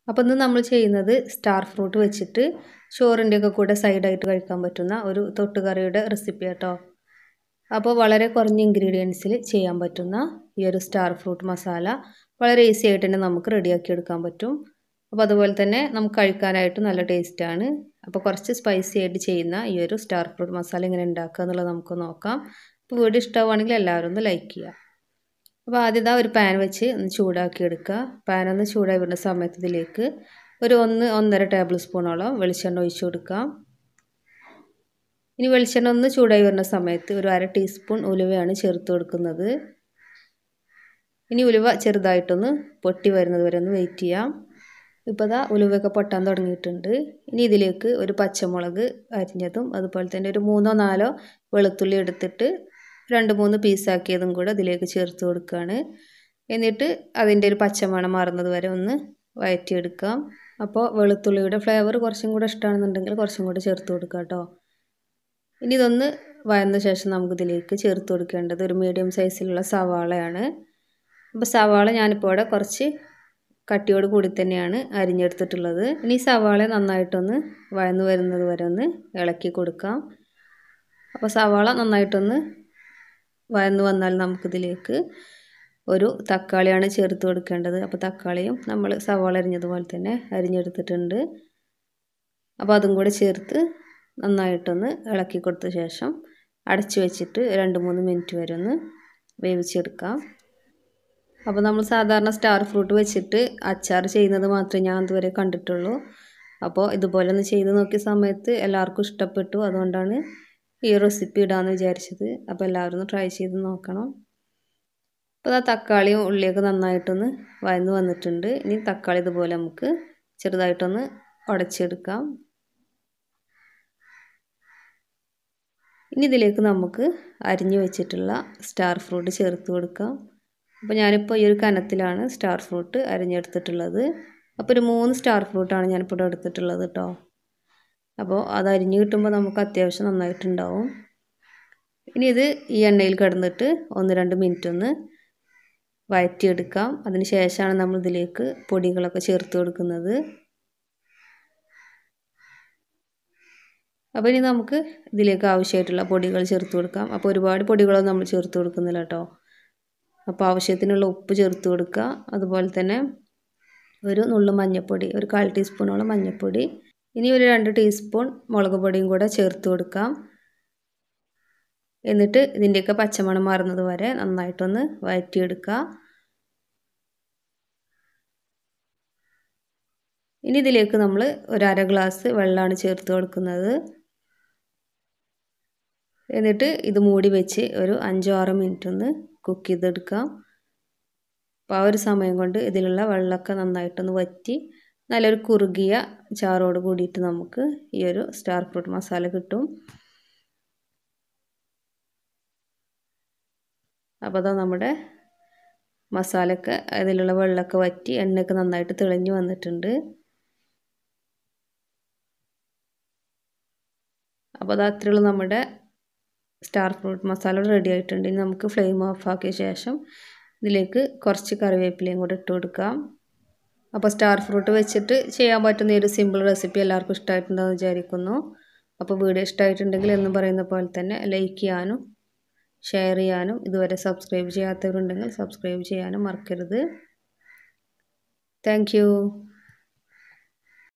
അപ്പോൾ ഇന്ന് നമ്മൾ ചെയ്യുന്നത് സ്റ്റാർ ഫ്രൂട്ട് വെച്ചിട്ട് ചോറിൻ്റെ ഒക്കെ കൂടെ സൈഡായിട്ട് കഴിക്കാൻ പറ്റുന്ന ഒരു തൊട്ടുകറിയുടെ റെസിപ്പി കേട്ടോ അപ്പോൾ വളരെ കുറഞ്ഞ ഇൻഗ്രീഡിയൻസിൽ ചെയ്യാൻ പറ്റുന്ന ഈ ഒരു സ്റ്റാർ ഫ്രൂട്ട് മസാല വളരെ ഈസി ആയിട്ട് തന്നെ നമുക്ക് റെഡിയാക്കി എടുക്കാൻ പറ്റും അപ്പോൾ അതുപോലെ തന്നെ നമുക്ക് കഴിക്കാനായിട്ട് നല്ല ടേസ്റ്റാണ് അപ്പോൾ കുറച്ച് സ്പൈസി ആയിട്ട് ചെയ്യുന്ന ഈ ഒരു സ്റ്റാർ ഫ്രൂട്ട് മസാല എങ്ങനെ ഉണ്ടാക്കുക എന്നുള്ളത് നമുക്ക് നോക്കാം അപ്പോൾ വീഡിയോ ഇഷ്ടമാണെങ്കിൽ എല്ലാവരും ഒന്ന് ലൈക്ക് ചെയ്യുക അപ്പോൾ ആദ്യം ഒരു പാൻ വെച്ച് ഒന്ന് ചൂടാക്കി എടുക്കുക പാൻ ഒന്ന് ചൂടായി വരുന്ന സമയത്ത് ഇതിലേക്ക് ഒരു ഒന്ന് ഒന്നര ടേബിൾ സ്പൂണോളം വെളിച്ചെണ്ണ ഒഴിച്ചു കൊടുക്കാം ഇനി വെളിച്ചെണ്ണ ഒന്ന് ചൂടായി വരുന്ന സമയത്ത് ഒരു അര ടീസ്പൂൺ ഉലുവയാണ് ചേർത്ത് കൊടുക്കുന്നത് ഇനി ഉലുവ ചെറുതായിട്ടൊന്ന് പൊട്ടി വരുന്നത് വരെ ഒന്ന് വെയിറ്റ് ചെയ്യാം ഇപ്പോൾ ദാ ഉലുവയൊക്കെ പൊട്ടാൻ തുടങ്ങിയിട്ടുണ്ട് ഇനി ഇതിലേക്ക് ഒരു പച്ചമുളക് അരിഞ്ഞതും അതുപോലെ തന്നെ ഒരു മൂന്നോ നാലോ വെളുത്തുള്ളി എടുത്തിട്ട് രണ്ട് മൂന്ന് പീസാക്കിയതും കൂടെ അതിലേക്ക് ചേർത്ത് കൊടുക്കുകയാണ് എന്നിട്ട് അതിൻ്റെ ഒരു പച്ചമണം മാറുന്നത് വരെ ഒന്ന് വഴറ്റിയെടുക്കാം അപ്പോൾ വെളുത്തുള്ളിയുടെ ഫ്ലേവർ കുറച്ചും കൂടെ ഇഷ്ടമാണെന്നുണ്ടെങ്കിൽ കുറച്ചും കൂടെ ചേർത്ത് കൊടുക്കുക കേട്ടോ ഇനി ഇതൊന്ന് വഴന്ന ശേഷം നമുക്കിതിലേക്ക് ചേർത്ത് കൊടുക്കേണ്ടത് ഒരു മീഡിയം സൈസിലുള്ള സവാളയാണ് അപ്പോൾ സവാള ഞാനിപ്പോൾ ഇവിടെ കുറച്ച് കട്ടിയോട് കൂടി തന്നെയാണ് അരിഞ്ഞെടുത്തിട്ടുള്ളത് ഇനി സവാള നന്നായിട്ടൊന്ന് വഴന്നു വരുന്നത് വരെ ഒന്ന് ഇളക്കി കൊടുക്കാം അപ്പോൾ സവാള നന്നായിട്ടൊന്ന് വഴന്നു വന്നാൽ നമുക്കിതിലേക്ക് ഒരു തക്കാളിയാണ് ചേർത്ത് കൊടുക്കേണ്ടത് അപ്പോൾ തക്കാളിയും നമ്മൾ സവാള അരിഞ്ഞതുപോലെ തന്നെ അരിഞ്ഞെടുത്തിട്ടുണ്ട് അപ്പോൾ അതും കൂടെ ചേർത്ത് നന്നായിട്ടൊന്ന് ഇളക്കി കൊടുത്ത ശേഷം അടച്ചു വെച്ചിട്ട് രണ്ട് മൂന്ന് മിനിറ്റ് വരെ ഒന്ന് വേവിച്ചെടുക്കാം അപ്പോൾ നമ്മൾ സാധാരണ സ്റ്റാർ ഫ്രൂട്ട് വെച്ചിട്ട് അച്ചാർ ചെയ്യുന്നത് മാത്രമേ ഞാൻ ഇതുവരെ കണ്ടിട്ടുള്ളൂ അപ്പോൾ ഇതുപോലെ ഒന്ന് ചെയ്ത് നോക്കിയ സമയത്ത് എല്ലാവർക്കും ഇഷ്ടപ്പെട്ടു അതുകൊണ്ടാണ് ഈ റെസിപ്പി ഇടാമെന്ന് വിചാരിച്ചത് അപ്പോൾ എല്ലാവരും ഒന്ന് ട്രൈ ചെയ്ത് നോക്കണം അപ്പോൾ ആ തക്കാളിയും ഉള്ളിയൊക്കെ നന്നായിട്ടൊന്ന് വയന്ന് വന്നിട്ടുണ്ട് ഇനി തക്കാളി ഇതുപോലെ നമുക്ക് ചെറുതായിട്ടൊന്ന് ഉടച്ചെടുക്കാം ഇനി ഇതിലേക്ക് നമുക്ക് അരിഞ്ഞു വെച്ചിട്ടുള്ള സ്റ്റാർ ഫ്രൂട്ട് ചേർത്ത് കൊടുക്കാം അപ്പോൾ ഞാനിപ്പോൾ ഈ ഒരു കനത്തിലാണ് സ്റ്റാർ ഫ്രൂട്ട് അരിഞ്ഞെടുത്തിട്ടുള്ളത് അപ്പോൾ ഒരു മൂന്ന് സ്റ്റാർ ഫ്രൂട്ടാണ് ഞാനിപ്പോൾ ഇവിടെ എടുത്തിട്ടുള്ളത് കേട്ടോ അപ്പോൾ അത് അരിഞ്ഞ് കിട്ടുമ്പോൾ നമുക്ക് അത്യാവശ്യം നന്നായിട്ടുണ്ടാവും ഇനി ഇത് ഈ എണ്ണയിൽ കിടന്നിട്ട് ഒന്ന് രണ്ട് മിനിറ്റ് ഒന്ന് വഴറ്റിയെടുക്കാം അതിന് ശേഷമാണ് നമ്മൾ ഇതിലേക്ക് പൊടികളൊക്കെ ചേർത്ത് കൊടുക്കുന്നത് അപ്പോൾ ഇനി നമുക്ക് ഇതിലേക്ക് ആവശ്യമായിട്ടുള്ള പൊടികൾ ചേർത്ത് കൊടുക്കാം അപ്പോൾ ഒരുപാട് പൊടികളൊന്നും നമ്മൾ ചേർത്ത് കൊടുക്കുന്നില്ല കേട്ടോ അപ്പോൾ ആവശ്യത്തിനുള്ള ഉപ്പ് ചേർത്ത് കൊടുക്കുക അതുപോലെ തന്നെ ഒരു നുള്ളു മഞ്ഞൾപ്പൊടി ഒരു കാൽ ടീസ്പൂണോളം മഞ്ഞൾപ്പൊടി ഇനി ഒരു രണ്ട് ടീസ്പൂൺ മുളക് പൊടിയും കൂടെ ചേർത്ത് കൊടുക്കാം എന്നിട്ട് ഇതിൻ്റെയൊക്കെ പച്ചമണം മാറുന്നത് വരെ നന്നായിട്ടൊന്ന് വഴറ്റിയെടുക്കുക ഇനി ഇതിലേക്ക് നമ്മൾ ഒരു അര ഗ്ലാസ് വെള്ളമാണ് ചേർത്ത് കൊടുക്കുന്നത് എന്നിട്ട് ഇത് മൂടി വെച്ച് ഒരു അഞ്ചോ ആറോ മിനിറ്റ് ഒന്ന് കുക്ക് ചെയ്തെടുക്കാം അപ്പോൾ ആ ഒരു സമയം കൊണ്ട് ഇതിലുള്ള വെള്ളമൊക്കെ നന്നായിട്ടൊന്ന് വറ്റി നല്ലൊരു കുറുകിയ ചാറോട് കൂടിയിട്ട് നമുക്ക് ഈ ഒരു സ്റ്റാർ ഫ്രൂട്ട് മസാല കിട്ടും അപ്പോൾ അതാ നമ്മുടെ മസാലയൊക്കെ അതിലുള്ള വെള്ളമൊക്കെ വറ്റി എണ്ണയൊക്കെ നന്നായിട്ട് തെളിഞ്ഞു വന്നിട്ടുണ്ട് അപ്പോൾ അത് അത്രയുള്ള നമ്മുടെ സ്റ്റാർ ഫ്രൂട്ട് മസാല റെഡി ആയിട്ടുണ്ട് ഇനി നമുക്ക് ഫ്ലെയിം ഓഫ് ആക്കിയ ശേഷം ഇതിലേക്ക് കുറച്ച് കറിവേപ്പിലയും കൂടെ ഇട്ട് കൊടുക്കാം അപ്പോൾ സ്റ്റാർ ഫ്രൂട്ട് വെച്ചിട്ട് ചെയ്യാൻ പറ്റുന്ന ഒരു സിമ്പിൾ റെസിപ്പി എല്ലാവർക്കും ഇഷ്ടമായിട്ടുണ്ടെന്ന് വിചാരിക്കുന്നു അപ്പോൾ വീഡിയോ ഇഷ്ടമായിട്ടുണ്ടെങ്കിൽ എന്ന് പറയുന്ന പോലെ തന്നെ ലൈക്ക് ചെയ്യാനും ഷെയർ ചെയ്യാനും ഇതുവരെ സബ്സ്ക്രൈബ് ചെയ്യാത്തവരുണ്ടെങ്കിൽ സബ്സ്ക്രൈബ് ചെയ്യാനും മറക്കരുത് താങ്ക്